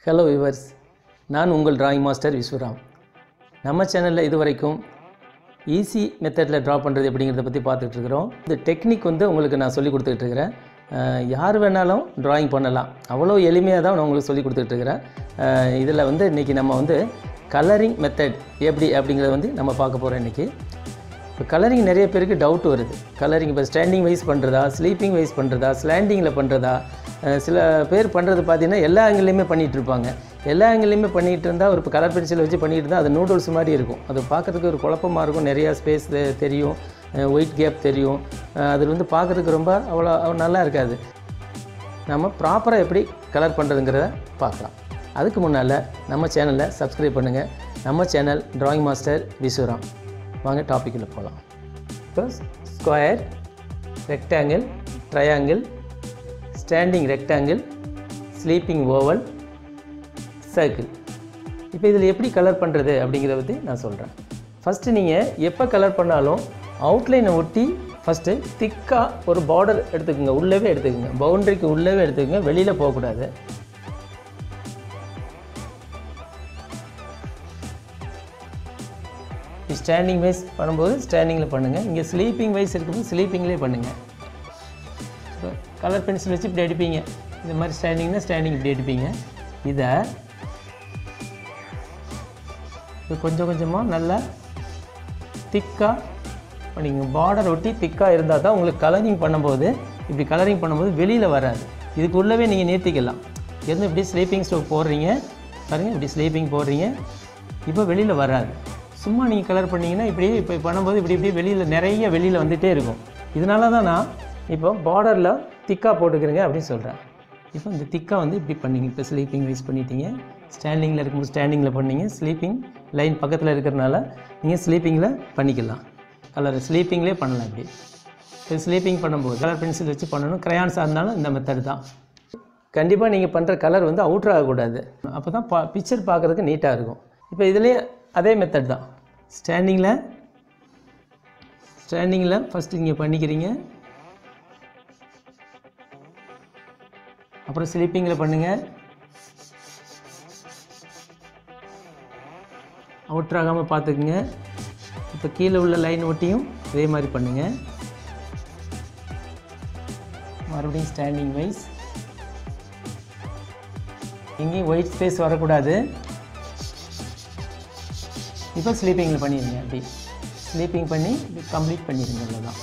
Hello viewers நான் உங்கள் drawing master விஸ்வராம் நம்ம சேனலில் இது வரைக்கும் ஈஸி மெத்தடில் ட்ரா பண்ணுறது எப்படிங்கிறத பற்றி பார்த்துட்டு இருக்கிறோம் இந்த டெக்னிக் வந்து உங்களுக்கு நான் சொல்லி கொடுத்துட்டு இருக்கிறேன் அஹ், யார் வேணாலும் டிராயிங் பண்ணலாம் அவ்வளோ எளிமையாக தான் நான் உங்களுக்கு சொல்லி கொடுத்துட்டு இருக்கிறேன் இதில் வந்து இன்றைக்கி நம்ம வந்து கலரிங் மெத்தட் எப்படி அப்படிங்கிறத வந்து நம்ம பார்க்க போகிறோம் இன்றைக்கி இப்போ கலரிங் நிறைய பேருக்கு டவுட் வருது கலரிங் இப்போ ஸ்டாண்டிங் வைஸ் பண்ணுறதா ஸ்லீப்பிங் வைஸ் பண்ணுறதா ஸ்லாண்டிங்கில் பண்ணுறதா அஹ் சில பேர் பண்ணுறது பார்த்தீங்கன்னா எல்லா ஆங்கிள்லையுமே பண்ணிகிட்டு இருப்பாங்க எல்லா ஆங்கிள்லையுமே பண்ணிகிட்டு இருந்தால் ஒரு இப்போ கலர் பென்சில் வச்சு பண்ணிட்டு இருந்தால் அது நூடுல்ஸ் மாதிரி இருக்கும் அது பார்க்குறதுக்கு ஒரு குழப்பமாக இருக்கும் நிறையா ஸ்பேஸ் தெரியும் ஒயிட் கேப் தெரியும் அஹ் அது வந்து பார்க்குறதுக்கு ரொம்ப அவ்வளோ அவ்வளோ நல்லா இருக்காது நம்ம ப்ராப்பராக எப்படி கலர் பண்ணுறதுங்கிறத பார்க்கலாம் அதுக்கு முன்னால் நம்ம சேனலை சப்ஸ்கிரைப் பண்ணுங்கள் நம்ம சேனல் டிராயிங் மாஸ்டர் விஸ்வராம் வாங்க டாப்பிக்கில் போகலாம் இப்போ square rectangle triangle standing rectangle sleeping oval circle இப்போ இதில் எப்படி கலர் பண்ணுறது அப்படிங்கிறத பற்றி நான் சொல்கிறேன் ஃபஸ்ட்டு நீங்கள் எப்போ கலர் பண்ணாலும் அவுட்லைனை ஒட்டி ஃபஸ்ட்டு திக்காக ஒரு பார்டர் எடுத்துக்கோங்க உள்ளவே எடுத்துக்கோங்க பவுண்டரிக்கு உள்ளவே எடுத்துக்கோங்க வெளியில் போகக்கூடாது ஸ்டாண்டிங் வைஸ் பண்ணும்போது ஸ்டாண்டிங்கில் பண்ணுங்கள் இங்கே ஸ்லீப்பிங் வைஸ் இருக்கும்போது ஸ்லீப்பிங்லேயே பண்ணுங்கள் இப்போ கலர் பென்சில் வச்சு இப்படி அடிப்பீங்க இந்த மாதிரி ஸ்டாண்டிங்னா ஸ்டாண்டிங் இப்படி அடிப்பீங்க இதை இது கொஞ்சம் கொஞ்சமாக நல்லா திக்காக பண்ணிங்க பார்டர் ஒட்டி திக்காக இருந்தால் தான் உங்களுக்கு கலரிங் பண்ணும்போது இப்படி கலரிங் பண்ணும்போது வெளியில் வராது இதுக்கு உள்ளவே நீங்கள் நிறுத்திக்கலாம் இருந்து இப்படி ஸ்லீப்பிங் ஸ்டோக் போடுறீங்க பாருங்கள் இப்படி ஸ்லீப்பிங் போடுறீங்க இப்போ வெளியில் வராது சும்மா நீங்கள் கலர் பண்ணீங்கன்னா இப்படி இப்போ பண்ணும்போது இப்படி இப்படி வெளியில் நிறைய வெளியில் வந்துகிட்டே இருக்கும் இதனால தான் நான் இப்போ பார்டரில் திக்காக போட்டுக்கிறேங்க அப்படின்னு சொல்கிறேன் இப்போ இந்த திக்காக வந்து இப்படி பண்ணீங்க இப்போ ஸ்லீப்பிங் வைஸ் பண்ணிட்டீங்க ஸ்டாண்டிங்கில் இருக்கும்போது ஸ்டாண்டிங்கில் பண்ணீங்க ஸ்லீப்பிங் லைன் பக்கத்தில் இருக்கிறனால நீங்கள் ஸ்லீப்பிங்கில் பண்ணிக்கலாம் கலர் ஸ்லீப்பிங்லேயே பண்ணலாம் இப்படி இப்போ ஸ்லீப்பிங் பண்ணும்போது கலர் பென்சில் வச்சு பண்ணணும் க்ரையான்ஸாக இருந்தாலும் இந்த மெத்தட் தான் கண்டிப்பாக நீங்கள் பண்ணுற கலர் வந்து அவுட்ரு ஆகக்கூடாது அப்போ தான் பா பிக்சர் பார்க்குறதுக்கு நீட்டாக இருக்கும் இப்போ இதுலேயே அதே மெத்தட் தான் ஸ்டாண்டிங்கில் ஸ்டாண்டிங்கில் ஃபஸ்ட்டு இங்கே பண்ணிக்கிறீங்க அப்புறம் ஸ்லீப்பிங்கில் பண்ணுங்கள் அவுட்ராகாமல் பார்த்துக்குங்க இப்போ கீழே உள்ள லைன் ஒட்டியும் இதே மாதிரி பண்ணுங்கள் மறுபடியும் ஸ்டாண்டிங் வைஸ் எங்கேயும் ஒயிட் ஸ்பேஸ் வரக்கூடாது இப்போ ஸ்லீப்பிங்கில் பண்ணிடுங்க அப்படி ஸ்லீப்பிங் பண்ணி கம்ப்ளீட் பண்ணிடுங்க அவ்வளோதான்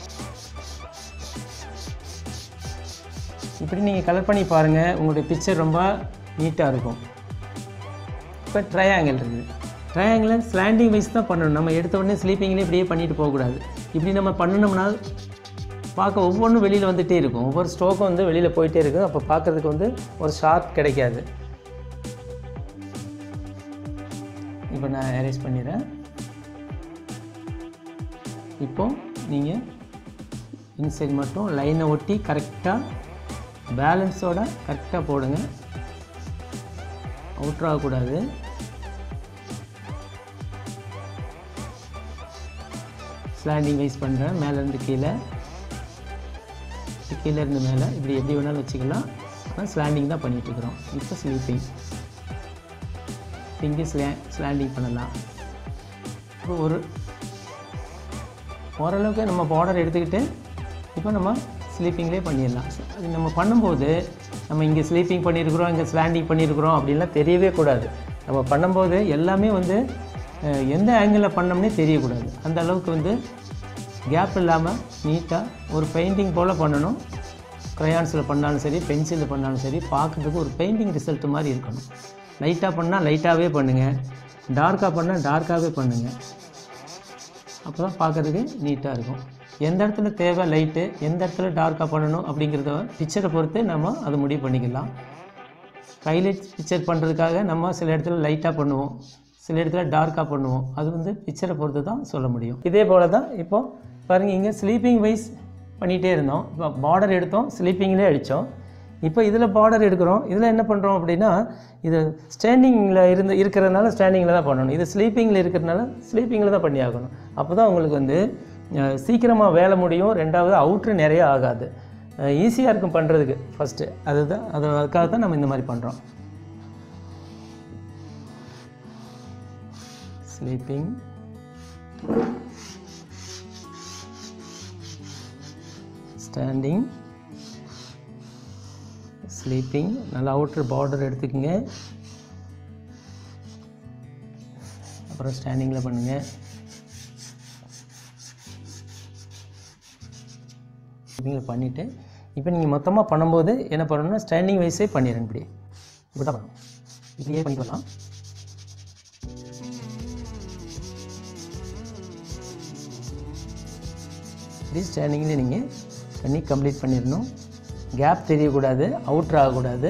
இப்படி நீங்கள் கலர் பண்ணி பாருங்கள் உங்களுடைய பிக்சர் ரொம்ப நீட்டாக இருக்கும் இப்போ ட்ரையாங்கிள் இருக்குது ட்ரையாங்கிள் ஸ்லாண்டிங் வைஸ் தான் பண்ணணும் நம்ம எடுத்த உடனே ஸ்லீப்பிங்லேயே இப்படியே பண்ணிட்டு போகக்கூடாது இப்படி நம்ம பண்ணணும்னா பார்க்க ஒவ்வொன்றும் வெளியில் வந்துகிட்டே இருக்கும் ஒவ்வொரு ஸ்ட்ரோக்கும் வந்து வெளியில் போயிட்டே இருக்கும் அப்போ பார்க்குறதுக்கு வந்து ஒரு ஷார்ப் கிடைக்காது இப்போ நான் அரேஞ்ச் பண்ணிடுறேன் இப்போ நீங்கள் இன்சைட் மட்டும் லைனை ஒட்டி கரெக்டாக பேலன்ஸோட கரெக்டாக போடுங்க அவுட்ரு ஆகக்கூடாது ஸ்லாண்டிங் வைஸ் பண்ணுறேன் மேலேருந்து கீழே கீழே இருந்து மேலே இப்படி எப்படி வேணாலும் வச்சுக்கலாம் ஆனால் ஸ்லாண்டிங் தான் பண்ணிகிட்ருக்குறோம் இப்போ ஸ்லீப்பிங் இங்கே ஸ்லே ஸ்லாண்டிங் பண்ணலாம் இப்போ ஒரு ஓரளவுக்கு நம்ம பார்டர் எடுத்துக்கிட்டு இப்போ நம்ம ஸ்லீப்பிங்லேயே பண்ணிடலாம் அது நம்ம பண்ணும்போது நம்ம இங்கே ஸ்லீப்பிங் பண்ணியிருக்கிறோம் இங்கே ஸ்லாண்டிங் பண்ணியிருக்கிறோம் அப்படின்லாம் தெரியவே கூடாது நம்ம பண்ணும்போது எல்லாமே வந்து அஹ், எந்த ஆங்கிளில் பண்ணோம்னே தெரியக்கூடாது அந்த அளவுக்கு வந்து கேப் இல்லாமல் நீட்டாக ஒரு பெயிண்டிங் போல் பண்ணணும் க்ரையான்ஸில் பண்ணாலும் சரி பென்சிலில் பண்ணாலும் சரி பார்க்குறதுக்கு ஒரு பெயிண்டிங் ரிசல்ட் மாதிரி இருக்கணும் லைட்டாக பண்ணால் லைட்டாகவே பண்ணுங்கள் டார்க்காக பண்ணால் டார்க்காகவே பண்ணுங்கள் அப்போ தான் பார்க்குறதுக்கு நீட்டாக இருக்கும் எந்த இடத்துல தேவை லைட்டு எந்த இடத்துல டார்க்காக பண்ணணும் அப்படிங்கிறத பிக்சரை பொறுத்து நம்ம அதை முடிவு பண்ணிக்கலாம் ஹைலைட் பிக்சர் பண்ணுறதுக்காக நம்ம சில இடத்துல லைட்டாக பண்ணுவோம் சில இடத்துல டார்க்காக பண்ணுவோம் அது வந்து பிக்சரை பொறுத்து தான் சொல்ல முடியும் இதே போல் தான் இப்போது பாருங்கள் இங்கே ஸ்லீப்பிங் வைஸ் பண்ணிகிட்டே இருந்தோம் இப்போ பார்டர் எடுத்தோம் ஸ்லீப்பிங்லேயே அடித்தோம் இப்போ இதில் பார்டர் எடுக்கிறோம் இதில் என்ன பண்ணுறோம் அப்படின்னா இது ஸ்டாண்டிங்கில் இருந்து இருக்கிறதுனால ஸ்டாண்டிங்கில் தான் பண்ணணும் இது ஸ்லீப்பிங்கில் இருக்கிறதுனால ஸ்லீப்பிங்கில் தான் பண்ணி ஆகணும் அப்போ தான் உங்களுக்கு வந்து சீக்கிரமாக வேலை முடியும் ரெண்டாவது அவுட்ரு நிறைய ஆகாது ஈஸியாக இருக்கும் பண்ணுறதுக்கு ஃபஸ்ட்டு அதுதான் அது அதுக்காக தான் நம்ம இந்த மாதிரி பண்ணுறோம் ஸ்லீப்பிங் ஸ்டாண்டிங் ஸ்லீப்பிங் நல்லா அவுட்டர் பார்டர் எடுத்துக்கோங்க அப்புறம் ஸ்டாண்டிங்கில் பண்ணுங்கள் ஸ்லீப்பிங்கில் பண்ணிவிட்டு இப்போ நீங்கள் மொத்தமாக பண்ணும்போது என்ன பண்ணணும்னா ஸ்டாண்டிங் வைஸே பண்ணிடுங்க இப்படி இப்படி தான் பண்ணணும் இப்படியே பண்ணிக்கலாம் இப்படி ஸ்டாண்டிங்கில் நீங்கள் பண்ணி கம்ப்ளீட் பண்ணிடணும் கேப் தெரியக்கூடாது அவுட்ரு ஆகக்கூடாது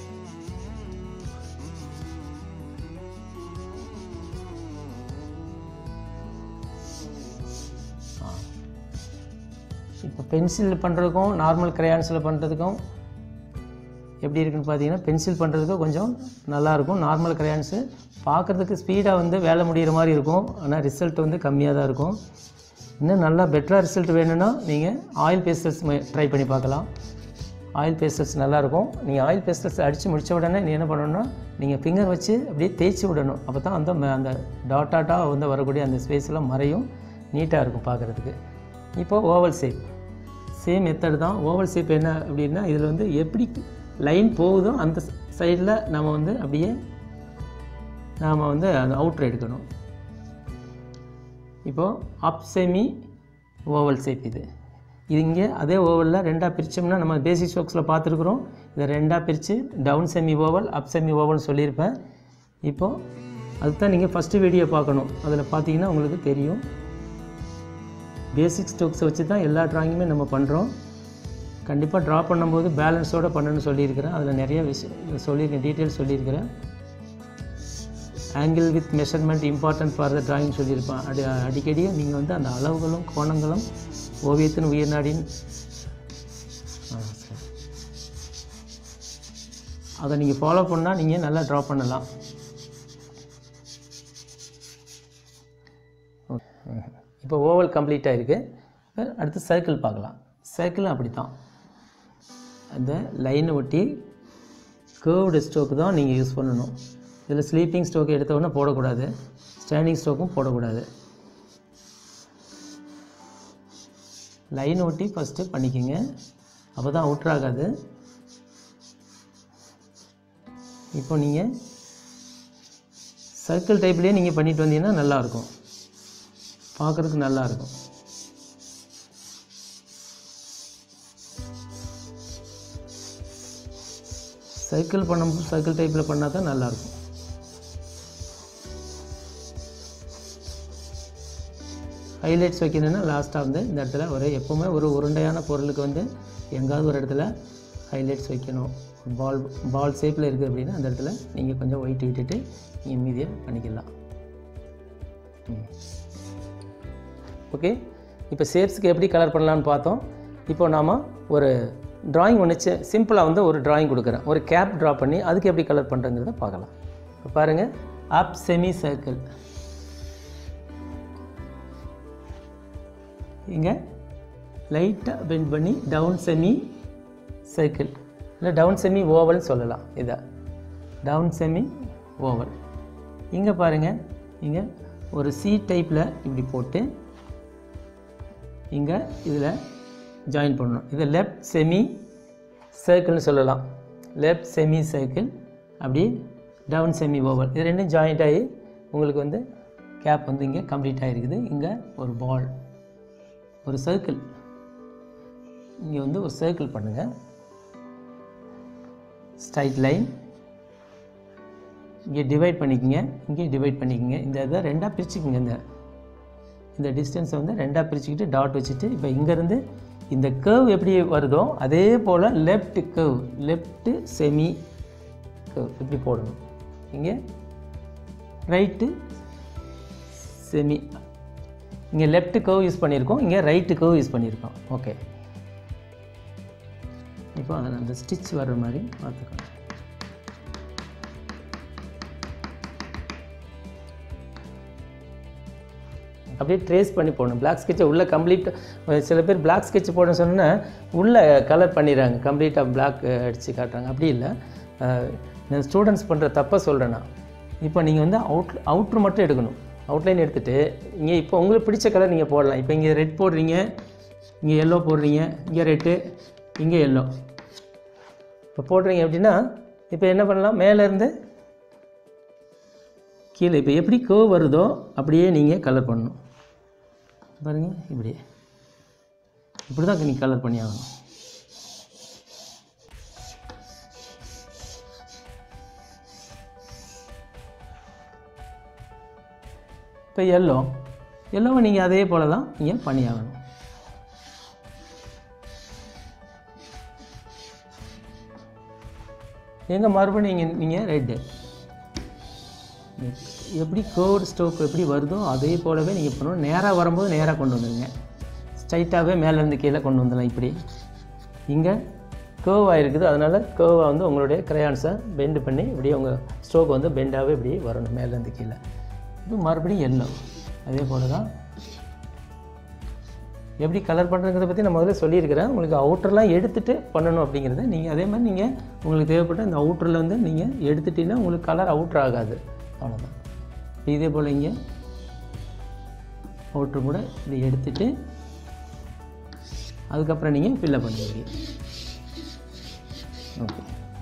இப்போ பென்சில் பண்ணுறதுக்கும் நார்மல் கிரையான்ஸில் பண்ணுறதுக்கும் எப்படி இருக்குன்னு பார்த்தீங்கன்னா பென்சில் பண்ணுறதுக்கு கொஞ்சம் நல்லாயிருக்கும் நார்மல் கிரையான்ஸு பார்க்குறதுக்கு ஸ்பீடாக வந்து வேலை முடிகிற மாதிரி இருக்கும் ஆனால் ரிசல்ட் வந்து கம்மியாக தான் இருக்கும் இன்னும் நல்லா பெட்டராக ரிசல்ட் வேணும்னா நீங்கள் ஆயில் பேஸ்டல்ஸ் ட்ரை பண்ணி பார்க்கலாம் ஆயில் பேஸ்டல்ஸ் நல்லாயிருக்கும் நீங்கள் ஆயில் பேஸ்டல்ஸ் அடித்து முடித்த உடனே நீ என்ன பண்ணணும்னா நீங்கள் ஃபிங்கர் வச்சு அப்படியே தேய்ச்சி விடணும் அப்போ தான் அந்த ம- அந்த டாட் டாட்டாக வந்து வரக்கூடிய அந்த ஸ்பேஸ்லாம் மறையும் நீட்டாக இருக்கும் பார்க்குறதுக்கு இப்போது ஓவல் ஷேப் சேம் மெத்தட் தான் ஓவல் ஷேப் என்ன அப்படின்னா இதில் வந்து எப்படி லைன் போகுதோ அந்த சைடில் நம்ம வந்து அப்படியே நாம் வந்து அந்த அவுட்ரு எடுக்கணும் இப்போது அப் செமி ஓவல் ஷேப் இது இது இங்கே அதே ஓவலில் ரெண்டாக பிரித்தோம்னா நம்ம பேசிக் ஸ்ட்ரோக்ஸில் பார்த்துருக்குறோம் இதை ரெண்டாக பிரித்து down semi oval up semi ஓவல்னு சொல்லியிருப்பேன் இப்போது அதுதான் நீங்கள் ஃபஸ்ட்டு வீடியோ பார்க்கணும் அதில் பார்த்தீங்கன்னா உங்களுக்கு தெரியும் பேசிக் ஸ்ட்ரோக்ஸை வச்சு தான் எல்லா ட்ராயிங்குமே நம்ம பண்ணுறோம் கண்டிப்பாக ட்ரா பண்ணும்போது பேலன்ஸோடு பண்ணணும்னு சொல்லியிருக்கிறேன் அதில் நிறைய விஷயம் சொல்லியிருக்கேன் டீட்டெயில்ஸ் சொல்லியிருக்கிறேன் angle with measurement important for the drawing சொல்லியிருப்பேன் அடி அடிக்கடி நீங்கள் வந்து அந்த அளவுகளும் கோணங்களும் ஓவியத்தின் உயிர்நாடின் ஆ, சரி. அதை நீங்கள் ஃபாலோ பண்ணால் நீங்கள் நல்லா ட்ரா பண்ணலாம் இப்போ ஓவல் கம்ப்ளீட் ஆகிருக்கு அடுத்து சர்க்கிள் பார்க்கலாம் சர்க்கிள் அப்படி தான் அந்த லைனை ஒட்டி கேர்வ்டு ஸ்ட்ரோக்கு தான் நீங்கள் யூஸ் பண்ணணும் இதில் ஸ்லீப்பிங் ஸ்ட்ரோக் எடுத்த உடனே போடக்கூடாது ஸ்டாண்டிங் ஸ்ட்ரோக்கும் போடக்கூடாது லைன் ஒட்டி ஃபஸ்ட்டு பண்ணிக்கோங்க அப்போ தான் அவுட்ரு ஆகாது இப்போ நீங்கள் சர்க்கிள் டைப்லேயே நீங்கள் பண்ணிட்டு வந்தீங்கன்னா நல்லாயிருக்கும் பார்க்குறதுக்கு நல்லாயிருக்கும் சைக்கிள் பண்ணும்போது சைக்கிள் டைப்பில் பண்ணால் தான் நல்லாயிருக்கும் ஹைலைட்ஸ் வைக்கணும்னா லாஸ்ட்டாக வந்து இந்த இடத்துல ஒரு எப்போவுமே ஒரு உருண்டையான பொருளுக்கு வந்து எங்காவது ஒரு இடத்துல ஹைலைட்ஸ் வைக்கணும் பால் பால் ஷேப்பில் இருக்குது அப்படின்னா அந்த இடத்துல நீங்கள் கொஞ்சம் ஒயிட் விட்டுட்டு நீங்கள் மீதியாக பண்ணிக்கலாம் ம் ஓகே இப்போ ஷேப்ஸுக்கு எப்படி கலர் பண்ணலான்னு பார்த்தோம் இப்போ நாம் ஒரு டிராயிங் ஒன்று சிம்பிளாக வந்து ஒரு டிராயிங் கொடுக்குறேன் ஒரு கேப் ட்ரா பண்ணி அதுக்கு எப்படி கலர் பண்ணுறங்கிறத பார்க்கலாம் இப்போ பாருங்கள் அப் செமி சர்க்கிள் இங்கே லைட்டாக பெண்ட் பண்ணி டவுன் செமி சர்க்கிள் இல்லை டவுன் செமி ஓவல்னு சொல்லலாம் இதை டவுன் செமி ஓவல் இங்கே பாருங்கள் இங்கே ஒரு சி டைப்பில் இப்படி போட்டு இங்கே இதில் ஜாயின் பண்ணணும் இது லெஃப்ட் செமி சர்க்கிள்னு சொல்லலாம் லெஃப்ட் செமி சர்க்கிள் அப்படி டவுன் செமி ஓவல் இது ரெண்டும் ஜாயிண்ட் ஆகி உங்களுக்கு வந்து கேப் வந்து இங்கே கம்ப்ளீட் ஆகிருக்குது இங்கே ஒரு பால் ஒரு சர்க்கிள் இங்கே வந்து ஒரு சர்க்கிள் பண்ணுங்கள் ஸ்ட்ரைட் லைன் இங்கே டிவைட் பண்ணிக்கங்க இங்கே டிவைட் பண்ணிக்கங்க இந்த இதை ரெண்டாக பிரிச்சுக்கோங்க இந்த இந்த டிஸ்டன்ஸை வந்து ரெண்டாக பிரிச்சுக்கிட்டு டாட் வச்சுட்டு இப்போ இங்கேருந்து இந்த கேர்வ் எப்படி வருதோ அதே போல் left curve left semi curve இப்படி போடணும் இங்கே ரைட்டு செமி இங்கே லெஃப்ட் கர்வ் யூஸ் பண்ணியிருக்கோம் இங்கே ரைட்டு கர்வ் யூஸ் பண்ணியிருக்கோம் ஓகே இப்போ அதில் அந்த ஸ்டிச் வர்ற மாதிரி பார்த்துக்கணும் அப்படியே ட்ரேஸ் பண்ணி போடணும் பிளாக் ஸ்கெட்சை உள்ளே கம்ப்ளீட் சில பேர் பிளாக் ஸ்கெட்ச் போடணும்னு சொன்னா உள்ளே கலர் பண்ணிடுறாங்க கம்ப்ளீட்டாக பிளாக் அடித்து காட்டுறாங்க அப்படி இல்லை நான் ஸ்டூடெண்ட்ஸ் பண்ணுற தப்பை சொல்கிறேன் நான் இப்போ நீங்கள் வந்து அவுட் அவுட்ரு மட்டும் எடுக்கணும் அவுட்லைன் எடுத்துகிட்டு இங்கே இப்போ உங்களுக்கு பிடிச்ச கலர் நீங்கள் போடலாம் இப்போ இங்கே ரெட் போடுறீங்க இங்கே எல்லோ போடுறீங்க இங்கே ரெட்டு இங்கே எல்லோ இப்போ போடுறீங்க அப்படின்னா இப்போ என்ன பண்ணலாம் மேலேருந்து கீழே இப்போ எப்படி கோ வருதோ அப்படியே நீங்கள் கலர் பண்ணணும் பாருங்கள் இப்படி இப்படி தான் நீங்கள் கலர் பண்ணி ஆகணும் இப்போ எல்லோ எல்லோவை நீங்கள் அதே போல் தான் நீங்கள் பண்ணி ஆகணும் எங்கே மறுபடியும் நீங்கள் நீங்கள் ரெட்டு எப்படி கோட் ஸ்டோக் எப்படி வருதோ அதே போலவே நீங்கள் பண்ணணும் நேராக வரும்போது நேராக கொண்டு வந்துடுங்க ஸ்ட்ரைட்டாகவே மேலேருந்து கீழே கொண்டு வந்துடலாம் இப்படி இங்கே கேர்வாக இருக்குது அதனால் கேர்வாக வந்து உங்களுடைய கிரையான்ஸை பெண்டு பண்ணி இப்படியே உங்கள் ஸ்ட்ரோக் வந்து பெண்டாகவே இப்படி வரணும் மேலேருந்து கீழே இது மறுபடியும் எல்லோ அதே போல் தான் எப்படி கலர் பண்ணுறங்கிறத பற்றி நான் முதல்ல சொல்லியிருக்கிறேன் உங்களுக்கு அவுட்டர்லாம் எடுத்துகிட்டு பண்ணணும் அப்படிங்கிறத நீங்கள் அதே மாதிரி நீங்கள் உங்களுக்கு தேவைப்பட்ட இந்த அவுட்டரில் வந்து நீங்கள் எடுத்துட்டீங்கன்னா உங்களுக்கு கலர் அவுட்ரு ஆகாது அவ்வளோதான் இதே போல் இங்கே அவுட்ரு கூட இப்படி எடுத்துட்டு அதுக்கப்புறம் நீங்கள் ஃபில்லப் பண்ணுவீங்க ஓகே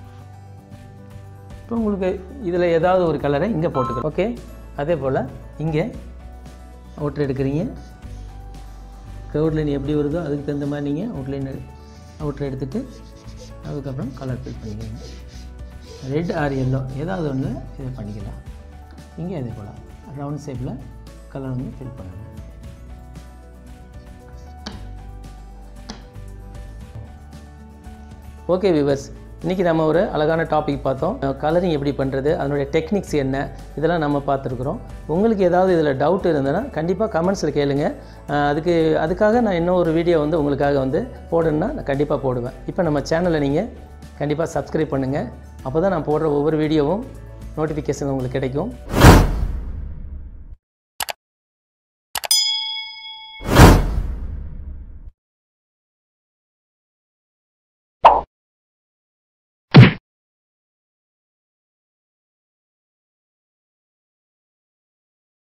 இப்போ உங்களுக்கு இதில் ஏதாவது ஒரு கலரை இங்கே போட்டுக்கலாம் ஓகே அதே போல் இங்கே அவுட்ரு எடுக்கிறீங்க அவுட்லைன் எப்படி வருதோ அதுக்கு தகுந்த மாதிரி நீங்கள் அவுட்லைன் அவுட்ரு எடுத்துகிட்டு அதுக்கப்புறம் கலர் ஃபில் பண்ணிக்கோங்க ரெட் ஆர் எல்லோ ஏதாவது ஒன்று இதை பண்ணிக்கலாம் இங்கே அதே போல் ரவுண்ட் ஷேப்பில் கலர் வந்து ஃபில் பண்ணணும் ஓகே விவர்ஸ் இன்றைக்கி நம்ம ஒரு அழகான டாபிக் பார்த்தோம் கலரிங் எப்படி பண்ணுறது அதனுடைய டெக்னிக்ஸ் என்ன இதெல்லாம் நம்ம பார்த்துருக்குறோம் உங்களுக்கு ஏதாவது இதில் டவுட் இருந்ததுன்னா கண்டிப்பாக கமெண்ட்ஸில் கேளுங்க அஹ் அதுக்கு அதுக்காக நான் இன்னும் ஒரு வீடியோ வந்து உங்களுக்காக வந்து போடணுன்னா நான் கண்டிப்பாக போடுவேன் இப்போ நம்ம சேனலை நீங்கள் கண்டிப்பாக சப்ஸ்கிரைப் பண்ணுங்கள் அப்போ தான் நான் போடுற ஒவ்வொரு வீடியோவும் நோட்டிஃபிகேஷன் உங்களுக்கு கிடைக்கும்